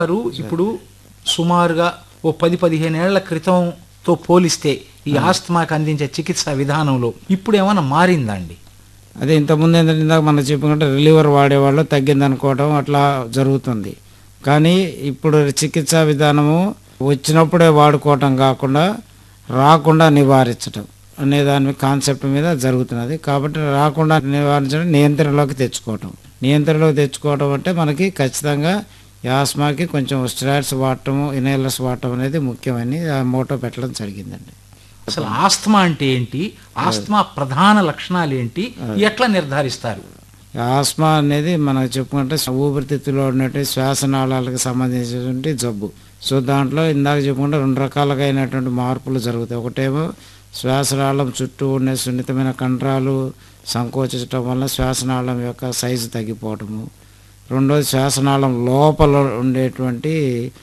గారు ఇప్పుడు సుమారుగా ఓ పది పదిహేను ఏళ్ల క్రితంతో పోలిస్తే ఈ ఆస్తమాకి అందించే చికిత్సా విధానంలో ఇప్పుడు ఏమైనా మారిందా అండి అదే ఇంతకుముందు ఏంటంటే ఇందాక మనం చెప్పుకుంటే రిలీవర్ వాడేవాళ్ళు తగ్గింది అనుకోవడం అట్లా జరుగుతుంది కానీ ఇప్పుడు చికిత్సా విధానము వచ్చినప్పుడే వాడుకోవటం కాకుండా రాకుండా నివారించడం అనే దాని కాన్సెప్ట్ మీద జరుగుతున్నది కాబట్టి రాకుండా నివారించడం నియంత్రణలోకి తెచ్చుకోవటం నియంత్రణలోకి తెచ్చుకోవడం అంటే మనకి ఖచ్చితంగా ఈ ఆస్మాకి కొంచెం స్టెరాయిడ్స్ వాడటము ఇన్హేలర్స్ వాడటం అనేది ముఖ్యమని ఆ మోటో పెట్టడం జరిగిందండి అసలు ఆస్తమా అంటే ఏంటి ఆస్తమా ప్రధాన లక్షణాలు ఏంటి ఎట్లా నిర్ధారిస్తారు ఆస్మా అనేది మనం చెప్పుకుంటే ఊపిరితిత్తులో ఉన్నటువంటి శ్వాసనాళాలకు సంబంధించినటువంటి జబ్బు సో దాంట్లో ఇందాక చెప్పుకుంటే రెండు రకాలుగా అయినటువంటి మార్పులు జరుగుతాయి ఒకటేమో శ్వాసనాళం చుట్టూ ఉండే సున్నితమైన కండరాలు సంకోచించడం వల్ల శ్వాసనాళం యొక్క సైజు తగ్గిపోవటము రెండోది శ్వాసనాళం లోపల ఉండేటువంటి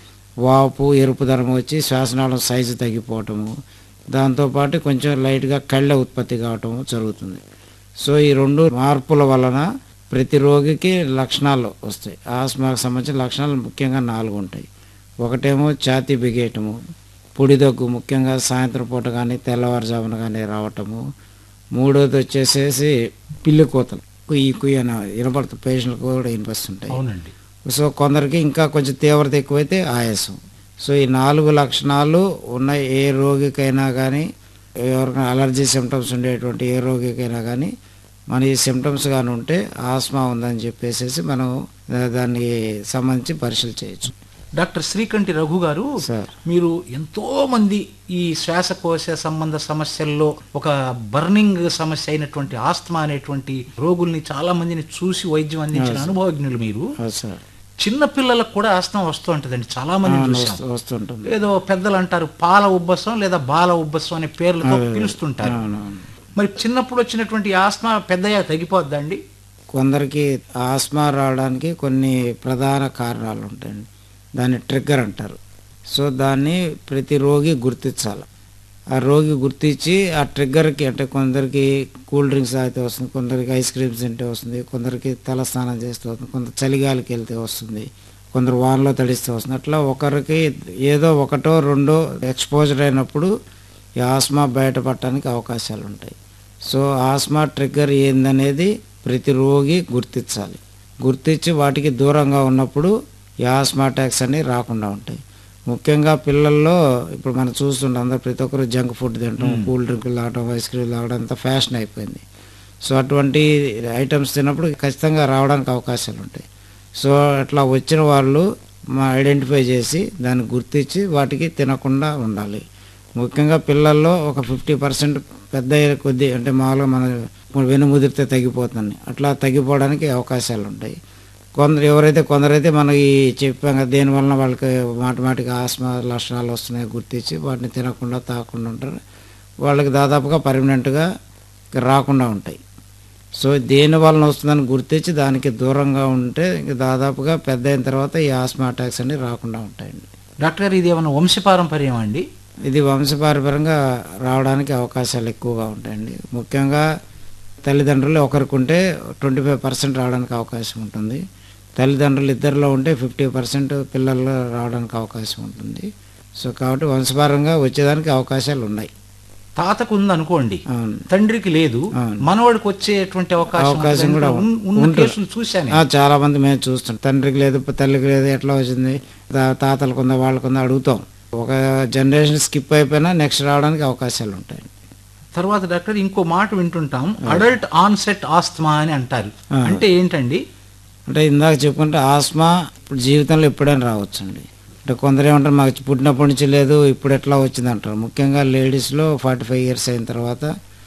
వాపు ఎరుపుదనం వచ్చి శ్వాసనాళం సైజు తగ్గిపోవటము దాంతోపాటు కొంచెం లైట్గా కళ్ళ ఉత్పత్తి కావటం జరుగుతుంది సో ఈ రెండు మార్పుల వలన ప్రతి రోగికి లక్షణాలు వస్తాయి ఆస్మాకు సంబంధించిన లక్షణాలు ముఖ్యంగా నాలుగు ఉంటాయి ఒకటేమో ఛాతీ బిగేయటము పొడి దగ్గు ముఖ్యంగా సాయంత్రం పూట కానీ తెల్లవారుజామున కానీ రావటము మూడోది వచ్చేసేసి పిల్లి కోతలు కుయ్యి కుయ్యి అని వినపడుతుంది పేషెంట్లకు కూడా వినిపిస్తుంటాయి అవునండి సో కొందరికి ఇంకా కొంచెం తీవ్రత ఎక్కువైతే ఆయాసం సో ఈ నాలుగు లక్షణాలు ఉన్న ఏ రోగికైనా కానీ ఎవరికైనా అలర్జీ సిమ్టమ్స్ ఉండేటువంటి ఏ రోగికైనా కానీ మన ఈ సిమ్టమ్స్ కానీ ఉంటే ఆస్మా ఉందని చెప్పేసి మనం దా- దానికి సంబంధించి పరీక్షలు చేయొచ్చు డాక్టర్ శ్రీకంఠి రఘు గారు సార్ మీరు ఎంతో మంది ఈ శ్వాసకోశ సంబంధ సమస్యల్లో ఒక బర్నింగ్ సమస్య అయినటువంటి ఆస్తమా అనేటువంటి రోగుల్ని చాలా మందిని చూసి వైద్యం అందించిన అనుభవజ్ఞులు మీరు అవును సార్ చిన్న పిల్లలకు కూడా ఆస్తమా వస్తూ ఉంటదండి చాలా మందిని అవును, చూసాం వస్తు- వస్తుంటుంది ఏదో పెద్దలు అంటారు పాల ఉబ్బసం లేదా బాల ఉబ్బసం అనే పేర్లతో పిలుస్తుంటారు అవునవును మరి చిన్నప్పుడు వచ్చినటువంటి ఆస్తమా పెద్దయ్యా తగ్గిపోద్దండి కొందరికి ఆస్మా రావడానికి కొన్ని ప్రధాన కారణాలు ఉంటాయండి దాన్ని ట్రిగ్గర్ అంటారు సో దాన్ని ప్రతి రోగి గుర్తించాలి ఆ రోగి గుర్తించి ఆ ట్రిగ్గర్కి అంటే కొందరికి కూల్ డ్రింక్స్ తాగితే వస్తుంది కొందరికి ఐస్ క్రీమ్స్ తింటే వస్తుంది కొందరికి తల స్నానం చేస్తే వస్తుంది కొందరు చలిగాలికి వెళ్తే వస్తుంది కొందరు వానలో తడిస్తే వస్తుంది అట్లా ఒకరికి ఏదో ఒకటో రెండో ఎక్స్పోజర్ అయినప్పుడు ఈ ఆస్మా బయటపడటానికి అవకాశాలు ఉంటాయి సో ఆస్మా ట్రిగ్గర్ ఏందనేది ప్రతి రోగి గుర్తించాలి గుర్తించి వాటికి దూరంగా ఉన్నప్పుడు ఈ ఆస్మా అటాక్స్ అన్ని రాకుండా ఉంటాయి ముఖ్యంగా పిల్లల్లో ఇప్పుడు మనం చూస్తుంటాం అందరూ ప్రతి ఒక్కరు జంక్ ఫుడ్ తినడం కూల్ డ్రింకులు తాగడం ఐస్ క్రీమ్ తాగడం అంతా ఫ్యాషన్ అయిపోయింది సో అటువంటి ఐటమ్స్ తిన్నప్పుడు ఖచ్చితంగా రావడానికి అవకాశాలు ఉంటాయి సో అట్లా వచ్చిన వాళ్ళు మా ఐడెంటిఫై చేసి దాన్ని గుర్తించి వాటికి తినకుండా ఉండాలి ముఖ్యంగా పిల్లల్లో ఒక ఫిఫ్టీ పర్సెంట్ పెద్ద అయ్యే కొద్దీ అంటే మామూలుగా మన వెను ముదిరితే తగ్గిపోతుంది అట్లా తగ్గిపోవడానికి అవకాశాలు ఉంటాయి కొందరు ఎవరైతే కొందరైతే మనకి చెప్పాం కదా దేని వలన వాళ్ళకి మాటిమాటికి ఆస్మా లక్షణాలు వస్తున్నాయి గుర్తించి వాటిని తినకుండా తాకుండా ఉంటారు వాళ్ళకి దాదాపుగా పర్మనెంట్గా రాకుండా ఉంటాయి సో దేని వలన వస్తుందని గుర్తించి దానికి దూరంగా ఉంటే ఇంక దాదాపుగా పెద్ద అయిన తర్వాత ఈ ఆస్మా అటాక్స్ అన్ని రాకుండా ఉంటాయండి డాక్టర్ గారు ఇది ఏమైనా వంశపారంపర్యం అండి ఇది వంశపారపరంగా రావడానికి అవకాశాలు ఎక్కువగా ఉంటాయండి ముఖ్యంగా తల్లిదండ్రులు ఒకరికి ఉంటే ట్వంటీ ఫైవ్ పర్సెంట్ రావడానికి అవకాశం ఉంటుంది తల్లిదండ్రులు ఇద్దరిలో ఉంటే ఫిఫ్టీ పర్సెంట్ పిల్లల్లో రావడానికి అవకాశం ఉంటుంది సో కాబట్టి వంశపారంగా వచ్చేదానికి అవకాశాలు ఉన్నాయి తాతకు ఉంది అనుకోండి అవును తండ్రికి లేదు అవును. మనవాడికి వచ్చేటువంటి అవకాశం అవకాశం ఉంటుందని కూడా ఉన్- ఉన్న ఉంటుంది. కేసులు చూశాను ఆ, చాలా మంది మేము చూస్తాం తండ్రికి లేదు తల్లికి లేదు ఎట్లా వచ్చింది తా- తాతలకు ఉందా వాళ్ళకు ఉందా అడుగుతాం ఒక జనరేషన్ స్కిప్ అయిపోయినా నెక్స్ట్ రావడానికి అవకాశాలు ఉంటాయి తర్వాత డాక్టర్ ఇంకో మాట వింటుంటాం అడల్ట్ ఆన్సెట్ ఆస్తమా అని అంటారు ఆ. అంటే ఏంటండి అంటే ఇందాక చెప్పుకుంటే ఆస్మా ఇప్పుడు జీవితంలో ఎప్పుడైనా రావచ్చండి అంటే కొందరు ఏమంటారు మాకు పుట్టినప్పటి నుంచి లేదు ఇప్పుడు ఎట్లా వచ్చింది అంటారు ముఖ్యంగా లేడీస్లో ఫార్టీ ఫైవ్ ఇయర్స్ అయిన తర్వాత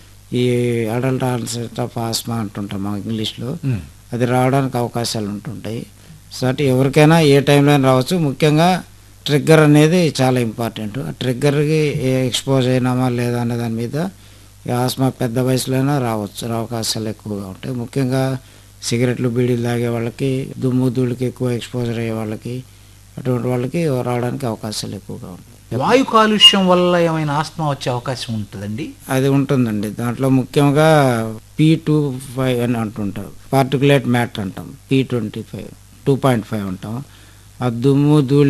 ఈ అడల్ట్ ఆన్సెట్ ఆఫ్ ఆస్మా అంటుంటాం మా ఇంగ్లీష్లో ఉమ్. అది రావడానికి అవకాశాలు ఉంటుంటాయి సో అంటే ఎవరికైనా ఏ టైంలో అయినా రావచ్చు ముఖ్యంగా ట్రిగ్గర్ అనేది చాలా ఇంపార్టెంట్ ఆ ట్రిగ్గర్కి ఎక్స్పోజ్ అయినామా లేదా అనే దాని మీద ఈ ఆస్మా పెద్ద వయసులో అయినా రావచ్చు అవకాశాలు ఎక్కువగా ఉంటాయి ముఖ్యంగా సిగరెట్లు బీడీలు తాగే వాళ్ళకి దుమ్ము ధూళికి ఎక్కువ ఎక్స్పోజర్ అయ్యే వాళ్ళకి అటువంటి వాళ్ళకి రావడానికి అవకాశాలు ఎక్కువగా ఉంటాయి వాయు కాలుష్యం వల్ల ఏమైనా ఆస్తమా వచ్చే అవకాశం ఉంటుందండి అది ఉంటుందండి దాంట్లో ముఖ్యంగా పీ టూ ఫైవ్ అని అంటుంటారు పార్టికులేట్ మ్యాటర్ అంటాం P twenty five two point five అంటాం ఆ దుమ్ము ధూళి